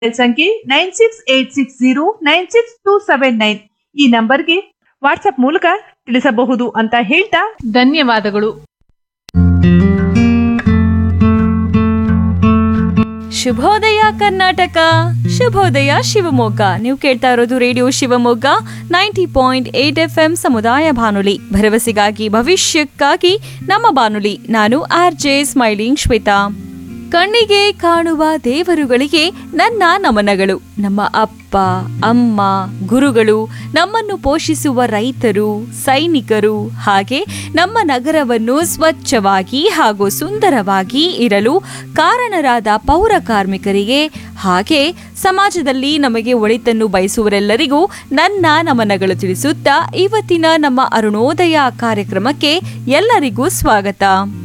ಸಂಖ್ಯೆ nine six eight six zero nine six two seven nine ಈ ನಂಬರ್ಗೆ WhatsApp ಮೂಲಕ ತಿಳಿಸಬಹುದು ಅಂತ ಹೇಳ್ತಾ ಧನ್ಯವಾದಗಳು ಶುಭೋದಯ ಕರ್ನಾಟಕ ಶುಭೋದಯ ಶಿವಮೊಗ್ಗ ನೀವು ಕೇಳ್ತಾ ಇರೋದು radio Shivamogga ninety point eight F M ಸಮುದಾಯ ಬಾನುಲಿ ಭರವಸೆಗಾಗಿ ಭವಿಷ್ಯಕ್ಕಾಗಿ ನಮ್ಮ ಬಾನುಲಿ ನಾನು ಆರ್ ಜೆ ಸ್ಮೈಲಿಂಗ್ ಶ್ವೇತಾ ಕಣ್ಣಿಗೆ ಕಾಣುವ ದೇವರುಗಳಿಗೆ ನನ್ನ ನಮನಗಳು ನಮ್ಮ ಅಪ್ಪ ಅಮ್ಮ ಗುರುಗಳು ನಮ್ಮನ್ನು ಪೋಷಿಸುವ ರೈತರು ಸೈನಿಕರು ಹಾಗೆ ನಮ್ಮ ನಗರವನ್ನು ಸ್ವಚ್ಛವಾಗಿ ಹಾಗೂ ಸುಂದರವಾಗಿ ಇರಲು ಕಾರಣರಾದ ಪೌರ ಕಾರ್ಮಿಕರಿಗೆ ಹಾಗೆ ಸಮಾಜದಲ್ಲಿ ನಮಗೆ ಒಳಿತನ್ನು ಬಯಸುವರೆಲ್ಲರಿಗೂ ನನ್ನ ನಮನಗಳು ತಿಳಿಸುತ್ತಾ ಇವತ್ತಿನ ನಮ್ಮ ಅರುಣೋದಯ ಕಾರ್ಯಕ್ರಮಕ್ಕೆ ಎಲ್ಲರಿಗೂ ಸ್ವಾಗತ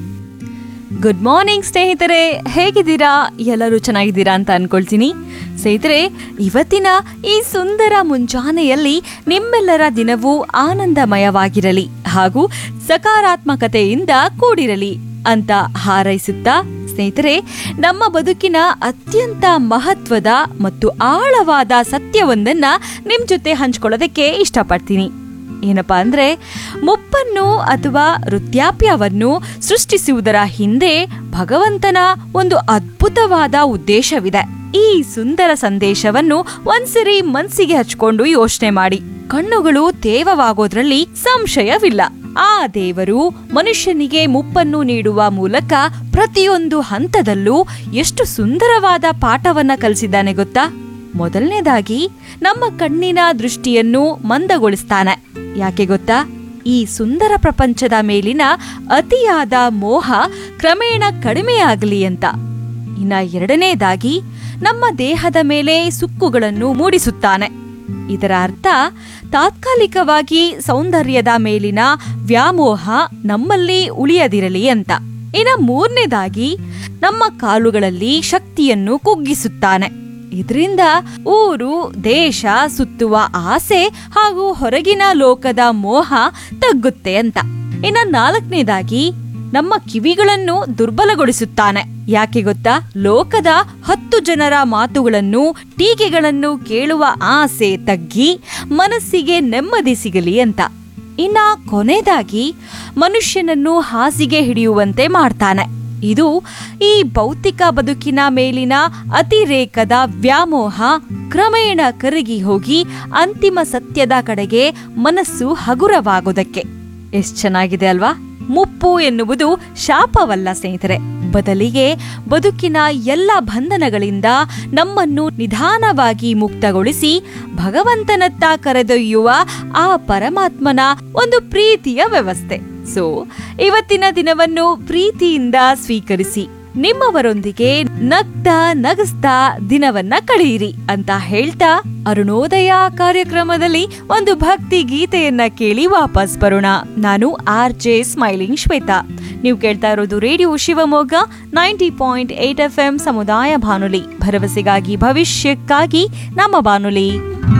ಗುಡ್ ಮಾರ್ನಿಂಗ್ ಸ್ನೇಹಿತರೆ ಹೇಗಿದ್ದೀರಾ ಎಲ್ಲರೂ ಚೆನ್ನಾಗಿದ್ದೀರಾ ಅಂತ ಅನ್ಕೊಳ್ತೀನಿ ಸ್ನೇಹಿತರೆ ಇವತ್ತಿನ ಈ ಸುಂದರ ಮುಂಜಾನೆಯಲ್ಲಿ ನಿಮ್ಮೆಲ್ಲರ ದಿನವೂ ಆನಂದಮಯವಾಗಿರಲಿ ಹಾಗೂ ಸಕಾರಾತ್ಮಕತೆಯಿಂದ ಕೂಡಿರಲಿ ಅಂತ ಹಾರೈಸುತ್ತಾ ಸ್ನೇಹಿತರೆ ನಮ್ಮ ಬದುಕಿನ ಅತ್ಯಂತ ಮಹತ್ವದ ಮತ್ತು ಆಳವಾದ ಸತ್ಯವೊಂದನ್ನ ನಿಮ್ ಜೊತೆ ಹಂಚ್ಕೊಳ್ಳೋದಕ್ಕೆ ಇಷ್ಟಪಡ್ತೀನಿ ಏನಪ್ಪಾ ಅಂದ್ರೆ ಮುಪ್ಪನ್ನು ಅಥವಾ ವೃದ್ಧಾಪ್ಯವನ್ನು ಸೃಷ್ಟಿಸುವುದರ ಹಿಂದೆ ಭಗವಂತನ ಒಂದು ಅದ್ಭುತವಾದ ಉದ್ದೇಶವಿದೆ ಈ ಸುಂದರ ಸಂದೇಶವನ್ನು ಒಂದ್ಸರಿ ಮನ್ಸಿಗೆ ಹಚ್ಕೊಂಡು ಯೋಚನೆ ಮಾಡಿ ಕಣ್ಣುಗಳು ತೇವವಾಗೋದ್ರಲ್ಲಿ ಸಂಶಯವಿಲ್ಲ ಆ ದೇವರು ಮನುಷ್ಯನಿಗೆ ಮುಪ್ಪನ್ನು ನೀಡುವ ಮೂಲಕ ಪ್ರತಿಯೊಂದು ಹಂತದಲ್ಲೂ ಎಷ್ಟು ಸುಂದರವಾದ ಪಾಠವನ್ನ ಕಲಿಸಿದ್ದಾನೆ ಗೊತ್ತಾ ಮೊದಲನೇದಾಗಿ ನಮ್ಮ ಕಣ್ಣಿನ ದೃಷ್ಟಿಯನ್ನು ಮಂದಗೊಳಿಸ್ತಾನೆ ಯಾಕೆ ಗೊತ್ತಾ ಈ ಸುಂದರ ಪ್ರಪಂಚದ ಮೇಲಿನ ಅತಿಯಾದ ಮೋಹ ಕ್ರಮೇಣ ಕಡಿಮೆಯಾಗಲಿ ಅಂತ ಇನ್ನ ಎರಡನೇದಾಗಿ ನಮ್ಮ ದೇಹದ ಮೇಲೆ ಸುಕ್ಕುಗಳನ್ನು ಮೂಡಿಸುತ್ತಾನೆ ಇದರ ಅರ್ಥ ತಾತ್ಕಾಲಿಕವಾಗಿ ಸೌಂದರ್ಯದ ಮೇಲಿನ ವ್ಯಾಮೋಹ ನಮ್ಮಲ್ಲಿ ಉಳಿಯದಿರಲಿ ಅಂತ ಇನ್ನ ಮೂರನೇದಾಗಿ ನಮ್ಮ ಕಾಲುಗಳಲ್ಲಿ ಶಕ್ತಿಯನ್ನು ಕುಗ್ಗಿಸುತ್ತಾನೆ ಇದರಿಂದ ಊರು ದೇಶ ಸುತ್ತುವ ಆಸೆ ಹಾಗೂ ಹೊರಗಿನ ಲೋಕದ ಮೋಹ ತಗ್ಗುತ್ತೆ ಅಂತ ಇನ್ನ ನಾಲ್ಕನೇದಾಗಿ ನಮ್ಮ ಕಿವಿಗಳನ್ನು ದುರ್ಬಲಗೊಳಿಸುತ್ತಾನೆ ಯಾಕೆ ಗೊತ್ತಾ ಲೋಕದ ಹತ್ತು ಜನರ ಮಾತುಗಳನ್ನು ಟೀಕೆಗಳನ್ನು ಕೇಳುವ ಆಸೆ ತಗ್ಗಿ ಮನಸ್ಸಿಗೆ ನೆಮ್ಮದಿ ಸಿಗಲಿ ಅಂತ ಇನ್ನ ಕೊನೆಯದಾಗಿ ಮನುಷ್ಯನನ್ನು ಹಾಸಿಗೆ ಹಿಡಿಯುವಂತೆ ಮಾಡ್ತಾನೆ ಇದು ಈ ಭೌತಿಕ ಬದುಕಿನ ಮೇಲಿನ ಅತಿರೇಕದ ವ್ಯಾಮೋಹ ಕ್ರಮೇಣ ಕರಗಿ ಹೋಗಿ ಅಂತಿಮ ಸತ್ಯದ ಕಡೆಗೆ ಮನಸ್ಸು ಹಗುರವಾಗೋದಕ್ಕೆ ಎಷ್ಟ್ ಚೆನ್ನಾಗಿದೆ ಅಲ್ವಾ ಮುಪ್ಪು ಎನ್ನುವುದು ಶಾಪವಲ್ಲ ಸ್ನೇಹಿತರೆ ಬದಲಿಗೆ ಬದುಕಿನ ಎಲ್ಲ ಬಂಧನಗಳಿಂದ ನಮ್ಮನ್ನು ನಿಧಾನವಾಗಿ ಮುಕ್ತಗೊಳಿಸಿ ಭಗವಂತನತ್ತ ಕರೆದೊಯ್ಯುವ ಆ ಪರಮಾತ್ಮನ ಒಂದು ಪ್ರೀತಿಯ ವ್ಯವಸ್ಥೆ ಸೊ ಇವತ್ತಿನ ದಿನವನ್ನು ಪ್ರೀತಿಯಿಂದ ಸ್ವೀಕರಿಸಿ ನಿಮ್ಮವರೊಂದಿಗೆ ನಗ್ತಾ ನಗಸ್ತಾ ದಿನವನ್ನ ಕಳೆಯಿರಿ ಅಂತ ಹೇಳ್ತಾ ಅರುಣೋದಯ ಕಾರ್ಯಕ್ರಮದಲ್ಲಿ ಒಂದು ಭಕ್ತಿ ಗೀತೆಯನ್ನ ಕೇಳಿ ವಾಪಸ್ ಬರೋಣ ನಾನು ಆರ್ ಜೆ ಸ್ಮೈಲಿಂಗ್ ಶ್ವೇತಾ ನೀವು ಕೇಳ್ತಾ ಇರೋದು radio Shivamogga ninety point eight F M ಸಮುದಾಯ ಬಾನುಲಿ ಭರವಸೆಗಾಗಿ ಭವಿಷ್ಯಕ್ಕಾಗಿ ನಮ್ಮ ಬಾನುಲಿ